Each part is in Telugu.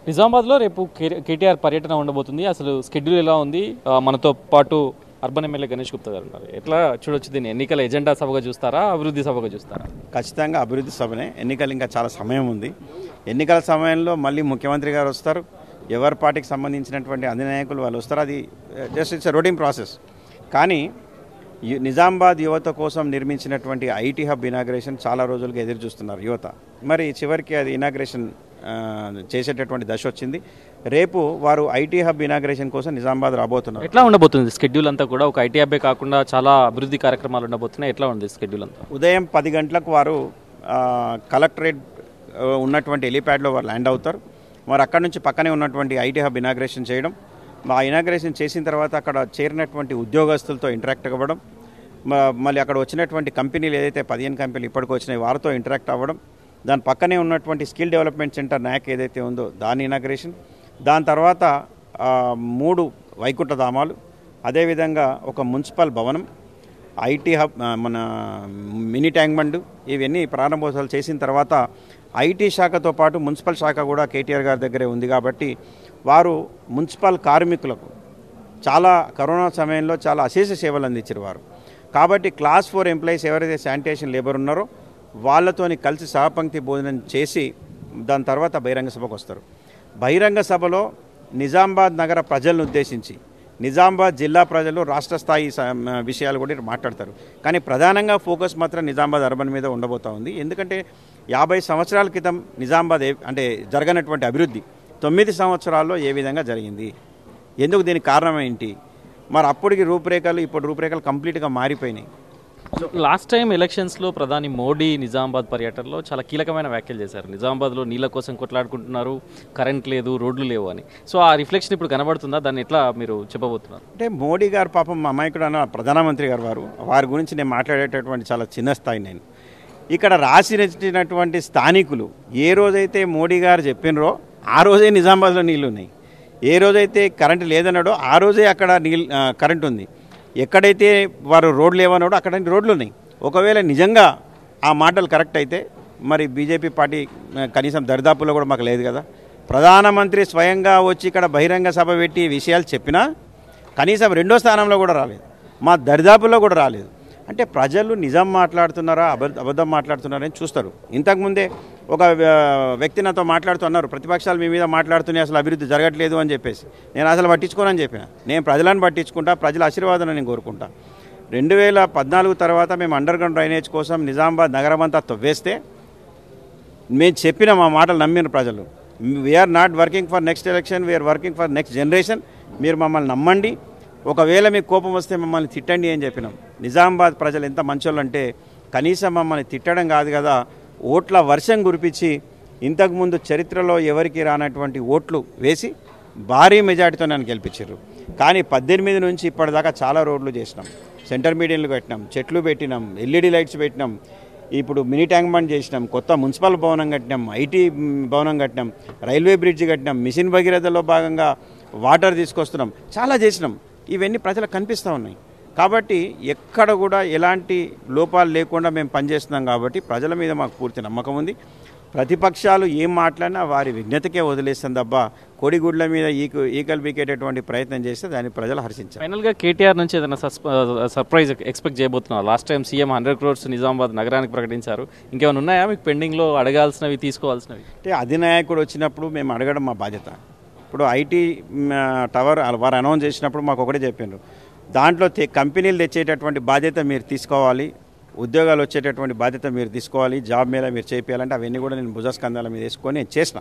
నిజామాబాద్లో రేపు కే- కేటీఆర్ పర్యటన ఉండబోతుంది అసలు స్కెడ్యూల్ ఎలా ఉంది ఆ, మనతో పాటు అర్బన్ ఎమ్మెల్యే గణేష్ గుప్తా గారు ఉన్నారు ఎట్లా చూడొచ్చు దీన్ని ఎన్నికల ఎజెండా సభగా చూస్తారా అభివృద్ధి సభగా చూస్తారా ఖచ్చితంగా అభివృద్ధి సభనే ఎన్నికలు ఇంకా చాలా సమయం ఉంది ఎన్నికల సమయంలో మళ్ళీ ముఖ్యమంత్రి గారు వస్తారు ఎవరి పార్టీకి సంబంధించినటువంటి అధినాయకులు వాళ్ళు వస్తారు అది జస్ట్ ఇట్స్ రొటీన్ ప్రాసెస్ కానీ యు- నిజామాబాద్ యువత కోసం నిర్మించినటువంటి ఐటీ హబ్ ఇనాగ్రేషన్ చాలా రోజులుగా ఎదురు చూస్తున్నారు యువత మరి చివరికి అది ఇనాగ్రేషన్ ఆ, చేసేటటువంటి దశ వచ్చింది రేపు వారు ఐటీ హబ్ ఇనాగ్రేషన్ కోసం నిజామాబాద్ రాబోతున్నారు ఎట్లా ఉండబోతుంది స్కెడ్యూల్ అంతా కూడా ఒక ఐటీ అబ్బే కాకుండా చాలా అభివృద్ధి కార్యక్రమాలు ఉండబోతున్నాయి ఎట్లా ఉంది స్కెడ్యూల్ అంతా ఉదయం పది గంటలకు వారు ఆ, కలెక్టరేట్ ఆ, ఉన్నటువంటి హెలీప్యాడ్లో వారు ల్యాండ్ అవుతారు మరి అక్కడ నుంచి పక్కనే ఉన్నటువంటి ఐటీ హబ్ ఇనాగ్రేషన్ చేయడం ఆ ఇనాగ్రేషన్ చేసిన తర్వాత అక్కడ చేరినటువంటి ఉద్యోగస్తులతో ఇంటరాక్ట్ అవ్వడం మ- మళ్ళీ అక్కడ వచ్చినటువంటి కంపెనీలు ఏదైతే పదిహేను కంపెనీలు ఇప్పటికి వచ్చినాయి వారితో ఇంటరాక్ట్ అవ్వడం దాని పక్కనే ఉన్నటువంటి స్కిల్ డెవలప్మెంట్ సెంటర్ న్యాక్ ఏదైతే ఉందో దాని ఇనాగ్రేషన్ దాని తర్వాత ఆ, మూడు వైకుంఠ ధామాలు అదేవిధంగా ఒక మున్సిపల్ భవనం ఐటీ హబ్ ఆ, మన మినీ ట్యాంక్ బండ్ ఇవన్నీ ప్రారంభోత్సవాలు చేసిన తర్వాత ఐటీ శాఖతో పాటు మున్సిపల్ శాఖ కూడా కేటీఆర్ గారి దగ్గరే ఉంది కాబట్టి వారు మున్సిపల్ కార్మికులకు చాలా కరోనా సమయంలో చాలా అశేష సేవలు అందించారు వారు కాబట్టి క్లాస్ ఫోర్ ఎంప్లాయీస్ ఎవరైతే శానిటేషన్ లేబర్ ఉన్నారో వాళ్ళతోని కలిసి సహపంక్తి భోజనం చేసి దాని తర్వాత బహిరంగ సభకు వస్తారు బహిరంగ సభలో నిజామాబాద్ నగర ప్రజలను ఉద్దేశించి నిజామాబాద్ జిల్లా ప్రజలు రాష్ట్ర స్థాయి స- మ- విషయాలు కూడా మాట్లాడతారు కానీ ప్రధానంగా ఫోకస్ మాత్రం నిజామాబాద్ అర్బన్ మీద ఉండబోతా ఉంది ఎందుకంటే యాభై సంవత్సరాల క్రితం నిజామాబాద్ ఏ- అంటే జరగనటువంటి అభివృద్ధి తొమ్మిది సంవత్సరాల్లో ఏ విధంగా జరిగింది ఎందుకు దీనికి కారణం ఏంటి మరి అప్పటికి రూపురేఖలు ఇప్పుడు రూపురేఖలు కంప్లీట్గా మారిపోయినాయి లాస్ట్ టైం ఎలక్షన్స్లో ప్రధాని మోడీ నిజామాబాద్ పర్యటనలో చాలా కీలకమైన వ్యాఖ్యలు చేశారు నిజామాబాద్లో నీళ్ళ కోసం కొట్లాడుకుంటున్నారు కరెంట్ లేదు రోడ్లు లేవు అని సో ఆ రిఫ్లెక్షన్ ఇప్పుడు కనబడుతుందా దాన్ని ఎట్లా మీరు చెప్పబోతున్నారు అంటే మోడీ గారు పాపం మా అమాయకుడు అన్న ప్రధానమంత్రి గారు వారు వారి గురించి నేను మాట్లాడేటటువంటి చాలా చిన్న స్థాయి నేను ఇక్కడ రాసినటువంటి స్థానికులు ఏ రోజైతే మోడీ గారు చెప్పినరో ఆ రోజే నిజామాబాద్లో నీళ్లు ఉన్నాయి ఏ రోజైతే కరెంటు లేదన్నాడో ఆ రోజే అక్కడ నీళ్ళు కరెంట్ ఉంది ఎక్కడైతే వారు రోడ్లు లేవన్నాడో అక్కడ రోడ్లు ఉన్నాయి ఒకవేళ నిజంగా ఆ మాటలు కరెక్ట్ అయితే మరి బీజేపీ పార్టీ ఆ, కనీసం దరిదాపుల్లో కూడా మాకు లేదు కదా ప్రధానమంత్రి స్వయంగా వచ్చి ఇక్కడ బహిరంగ సభ పెట్టి విషయాలు చెప్పినా కనీసం రెండో స్థానంలో కూడా రాలేదు మా దరిదాపుల్లో కూడా రాలేదు అంటే ప్రజలు నిజం మాట్లాడుతున్నారా అబద్ధ అబద్ధం మాట్లాడుతున్నారా అని చూస్తారు ఇంతకుముందే ఒక ఆ, వ్యక్తి నాతో మాట్లాడుతున్నారు ప్రతిపక్షాలు మీ మీద మాట్లాడుతున్నాయి అసలు అభివృద్ధి జరగట్లేదు అని చెప్పేసి నేను అసలు పట్టించుకోనని చెప్పిన నేను ప్రజలను పట్టించుకుంటా ప్రజల ఆశీర్వాదం నేను కోరుకుంటా రెండు వేల పద్నాలుగు తర్వాత మేము అండర్ గ్రౌండ్ డ్రైనేజ్ కోసం నిజామాబాద్ నగరం అంతా తవ్వేస్తే మేము చెప్పిన మా మాటలు నమ్మిన ప్రజలు we are not working for next election we are working for next generation మీరు మమ్మల్ని నమ్మండి ఒకవేళ మీకు కోపం వస్తే మమ్మల్ని తిట్టండి అని చెప్పినాం నిజామాబాద్ ప్రజలు ఎంత మంచోళ్ళు అంటే కనీసం మమ్మల్ని తిట్టడం కాదు కదా ఓట్ల వర్షం కురిపించి ఇంతకుముందు చరిత్రలో ఎవరికి రానటువంటి ఓట్లు వేసి భారీ మెజార్టీతో నన్ను గెలిపించారు కానీ పద్దెనిమిది నుంచి ఇప్పటిదాకా చాలా రోడ్లు చేసినాం సెంటర్ మీడియంలు పెట్టినాం చెట్లు పెట్టినాం ఎల్ఈడి లైట్స్ పెట్టినాం ఇప్పుడు మినీ ట్యాంక్ బండ్ చేసినాం కొత్త మున్సిపల్ భవనం కట్టినాం ఐటీ మ్, భవనం కట్టినాం రైల్వే బ్రిడ్జ్ కట్టినాం మిషన్ భగీరథలో భాగంగా వాటర్ తీసుకొస్తున్నాం చాలా చేసినాం ఇవన్నీ ప్రజలకు కనిపిస్తూ ఉన్నాయి కాబట్టి ఎక్కడ కూడా ఎలాంటి లోపాలు లేకుండా మేము పనిచేస్తున్నాం కాబట్టి ప్రజల మీద మాకు పూర్తి నమ్మకం ఉంది ప్రతిపక్షాలు ఏం మాట్లాడినా వారి విజ్ఞతకే వదిలేస్తాం తప్ప కోడిగుడ్ల మీద ఈకు ఈకలు బీకేటటువంటి ప్రయత్నం చేస్తే దాన్ని ప్రజలు హర్షించారు ఫైనల్గా కేటీఆర్ నుంచి ఏదైనా సర్ప్రైజ్ ఎక్స్పెక్ట్ చేయబోతున్నారు last time CM hundred crores Nizamabad నగరానికి ప్రకటించారు ఇంకేమైనా ఉన్నాయా మీకు పెండింగ్లో అడగాల్సినవి తీసుకోవాల్సినవి అంటే అధినాయకుడు వచ్చినప్పుడు మేము అడగడం మా బాధ్యత ఇప్పుడు ఐటీ మ్, టవర్ వారు అనౌన్స్ చేసినప్పుడు మాకు ఒకటే చెప్పారు దాంట్లో తె- కంపెనీలు తెచ్చేటటువంటి బాధ్యత మీరు తీసుకోవాలి ఉద్యోగాలు వచ్చేటటువంటి బాధ్యత మీరు తీసుకోవాలి జాబ్ మీద మీరు చేయాలంటే అవన్నీ కూడా నేను భుజస్కంధాల మీద వేసుకొని నేను చేసిన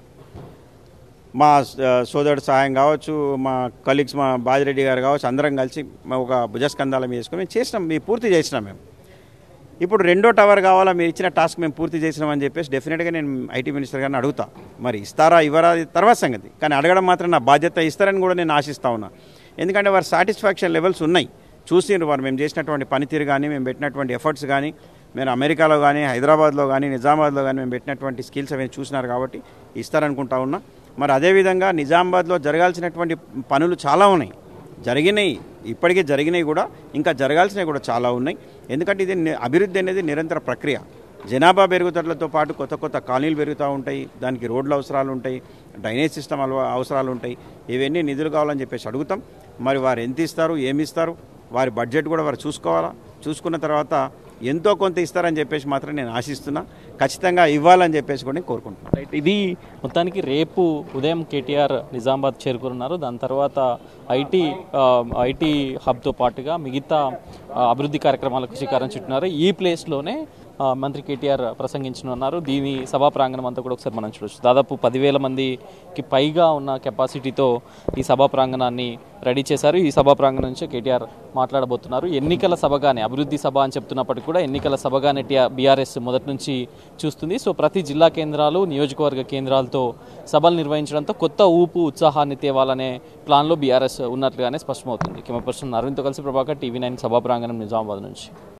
మా ఆ, సోదరుడు సహాయం కావచ్చు మా కలీగ్స్ మా బాజిరెడ్డి గారు కావచ్చు అందరం కలిసి మా ఒక భుజస్కంధాల మీద వేసుకొని మేము చేసినాం మేము పూర్తి చేసినాం మేము ఇప్పుడు రెండో టవర్ కావాలా మీరు ఇచ్చిన టాస్క్ మేము పూర్తి చేసినామని చెప్పేసి డెఫినెట్గా నేను ఐటీ మినిస్టర్ గారిని అడుగుతా మరి ఇస్తారా ఇవ్వరా అది తర్వాత సంగతి కానీ అడగడం మాత్రం నా బాధ్యత ఇస్తారని కూడా నేను ఆశిస్తా ఉన్నా ఎందుకంటే వారి సాటిస్ఫాక్షన్ లెవెల్స్ ఉన్నాయి చూసిండ్రు వారు మేము చేసినటువంటి పనితీరు కానీ మేము పెట్టినటువంటి ఎఫర్ట్స్ కానీ మేము అమెరికాలో కానీ హైదరాబాద్లో కానీ నిజామాబాద్లో కానీ మేము పెట్టినటువంటి స్కిల్స్ అవన్నీ చూసినారు కాబట్టి ఇస్తారనుకుంటా ఉన్నా మరి అదేవిధంగా నిజామాబాద్లో జరగాల్సినటువంటి పనులు చాలా ఉన్నాయి జరిగినాయి ఇప్పటికే జరిగినాయి కూడా ఇంకా జరగాల్సినవి కూడా చాలా ఉన్నాయి ఎందుకంటే ఇది ని- అభివృద్ధి అనేది నిరంతర ప్రక్రియ జనాభా పెరుగుదలతో పాటు కొత్త కొత్త కాలనీలు పెరుగుతూ ఉంటాయి దానికి రోడ్ల అవసరాలు ఉంటాయి డ్రైనేజ్ సిస్టమ్ అలవా అవసరాలు ఉంటాయి ఇవన్నీ నిధులు కావాలని చెప్పేసి అడుగుతాం మరి వారు ఎంత ఇస్తారు ఏమి ఇస్తారు వారి బడ్జెట్ కూడా వారు చూసుకోవాలా చూసుకున్న తర్వాత ఎంతో కొంత ఇస్తారని చెప్పేసి మాత్రం నేను ఆశిస్తున్నా ఖచ్చితంగా ఇవ్వాలని చెప్పేసి కూడా నేను కోరుకుంటున్నాను రైట్ ఇది మొత్తానికి రేపు ఉదయం కేటీఆర్ నిజామాబాద్ చేరుకున్నారు దాని తర్వాత ఐటీ ఆ, ఐటీ హబ్తో పాటుగా మిగతా ఆ, అభివృద్ధి కార్యక్రమాలకు శ్రీకారం చుట్టినారు ఈ ప్లేస్లోనే ఆ, మంత్రి కేటీఆర్ ప్రసంగించనున్నారు దీని సభా ప్రాంగణం అంతా కూడా ఒకసారి మనం చూడొచ్చు దాదాపు పదివేల మందికి పైగా ఉన్న కెపాసిటీతో ఈ సభా ప్రాంగణాన్ని రెడీ చేశారు ఈ సభా ప్రాంగణం నుంచి కేటీఆర్ మాట్లాడబోతున్నారు ఎన్నికల సభగానే అభివృద్ధి సభ అని చెప్తున్నప్పటికీ కూడా ఎన్నికల సభగానే బీఆర్ఎస్ మొదటి నుంచి చూస్తుంది సో ప్రతి జిల్లా కేంద్రాలు నియోజకవర్గ కేంద్రాలతో సభలు నిర్వహించడంతో కొత్త ఊపు ఉత్సాహాన్ని తేవాలనే ప్లాన్లో బీఆర్ఎస్ ఉన్నట్లుగానే స్పష్టమవుతుంది కెమెరా పర్సన్ అరవింద్తో కలిసి ప్రభాకర్ టీవీ నైన్ సభా ప్రాంగణం నిజామాబాద్ నుంచి